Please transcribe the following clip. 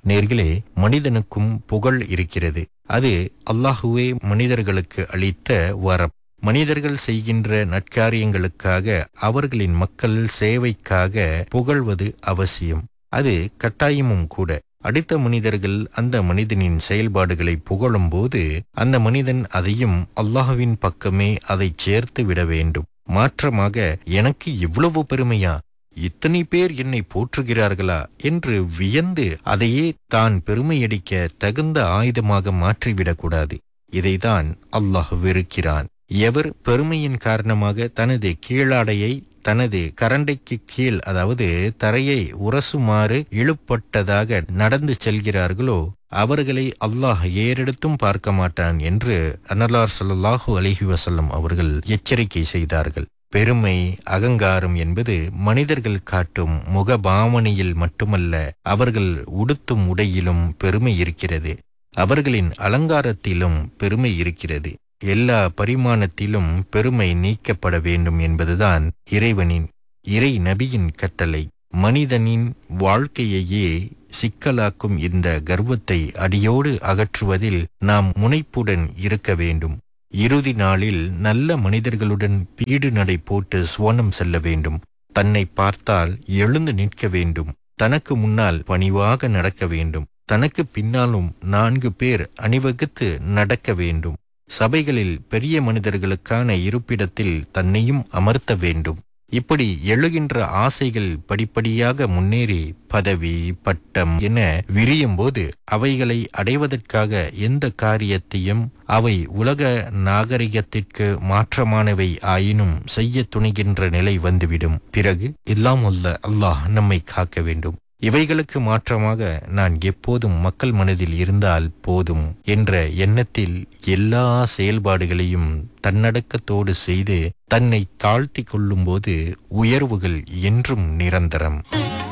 நேர்களே மனிதனுக்கும் புகழ் இருக்கிறது அது அல்லாஹுவே மனிதர்களுக்கு அளித்த வரம் மனிதர்கள் செய்கின்ற நற்காரியங்களுக்காக அவர்களின் மக்கள் சேவைக்காக புகழ்வது அவசியம் அது கட்டாயமும் கூட அடுத்த மனிதர்கள் அந்த மனிதனின் செயல்பாடுகளை புகழும்போது அந்த மனிதன் அதையும் அல்லாஹுவின் பக்கமே அதை சேர்த்து விட வேண்டும் மாற்றமாக எனக்கு இவ்வளவு பெருமையா இத்தனை பேர் என்னை போற்றுகிறார்களா என்று வியந்து அதையே தான் பெருமையடிக்க தகுந்த ஆயுதமாக மாற்றிவிடக்கூடாது இதைதான் அல்லாஹ் வெறுக்கிறான் எவர் பெருமையின் காரணமாக தனது கீழாடையை தனது கரண்டைக்கு கீழ் அதாவது தரையை உரசுமாறு இழுப்பட்டதாக நடந்து செல்கிறார்களோ அவர்களை அல்லாஹ் ஏறெடுத்தும் பார்க்க மாட்டான் என்று அனலார் ஸல்லல்லாஹு அலைஹி வஸல்லம் அவர்கள் எச்சரிக்கை செய்தார்கள் பெருமை அகங்காரம் என்பது மனிதர்கள் காட்டும் முகபாவனையில் மட்டுமல்ல அவர்கள் உடுத்தும் உடையிலும் பெருமை இருக்கிறது அவர்களின் அலங்காரத்திலும் பெருமை இருக்கிறது எல்லா பரிமாணத்திலும் பெருமை நீக்கப்பட வேண்டும் என்பதுதான் இறைவனின் இறை நபியின் கட்டளை மனிதனின் வாழ்க்கையையே சிக்கலாக்கும் இந்த கர்வத்தை அடியோடு அகற்றுவதில் நாம் முனைப்புடன் இருக்க வேண்டும் இறுதி நாளில் நல்ல மனிதர்களுடன் பீடு நடை போட்டு சுவனம் செல்ல வேண்டும் தன்னை பார்த்தால் எழுந்து நிற்க வேண்டும் தனக்கு முன்னால் பணிவாக நடக்க வேண்டும் தனக்கு பின்னாலும் நான்கு பேர் அணிவகுத்து நடக்க வேண்டும் சபைகளில் பெரிய மனிதர்களுக்கான இருப்பிடத்தில் தன்னையும் அமர்த்த வேண்டும் இப்படி எழுகின்ற ஆசைகள் படிப்படியாக முன்னேறி பதவி பட்டம் என விரியும் போது அவைகளை அடைவதற்காக எந்த காரியத்தையும் அவை உலக நாகரிகத்திற்கு மாற்றமானவை ஆயினும் செய்ய துணிகின்ற நிலை வந்துவிடும் பிறகு எல்லாம் உள்ள அல்லாஹ் நம்மை காக்க வேண்டும் இவைகளுக்கு மாற்றமாக நான் எப்போதும் மக்கள் மனதில் இருந்தால் போதும் என்ற எண்ணத்தில் எல்லா செயல்பாடுகளையும் தன்னடக்கத்தோடு செய்து தன்னை தாழ்த்தி கொள்ளும்போது உயர்வுகள் என்றும் நிரந்தரம்